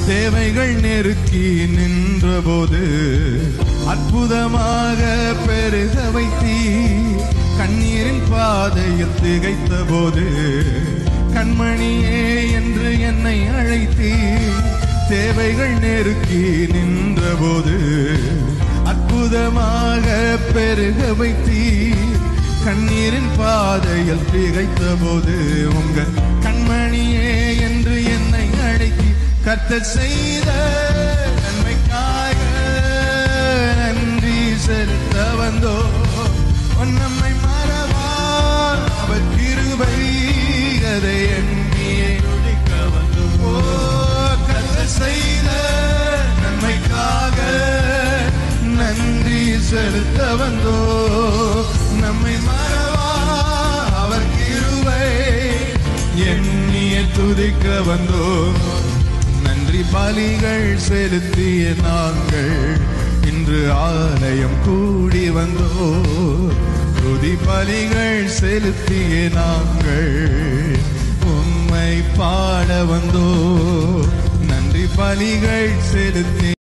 தேவைகள் நெருக்கி நின்றபோது அற்புதமாக பெருக வைத்தீ கண்ணீரின் பாதையில் திகைத்த போது கண்மணியே என்று என்னை அழைத்தீ தேவைகள் நெருக்கி நின்றபோது அற்புதமாக பெருக வைத்தீ கண்ணீரின் பாதையில் திகைத்த போது உங்கள் கண்மணியே என்று என்னை அழைத்தி கத்த செய்த நன்மைக்காக நன்றி செலுத்த வந்தோ உன் நம்மை மறவார் அவர் கிருபை அதை எண்ணியே ஒழிக்க வந்தோ ஓ, கத்த செய்த நன்மைக்காக நன்றி செலுத்த வந்தோ நம்மை மறவா அவர் கிருபை எண்ணிய துதிக்க வந்தோ நன்றி பலிகள் செலுத்திய நாங்கள் இன்று ஆலயம் கூடி வந்தோ துதி பலிகள் செலுத்திய நாங்கள் உம்மை பாட வந்தோ நன்றி பலிகள் செலுத்தி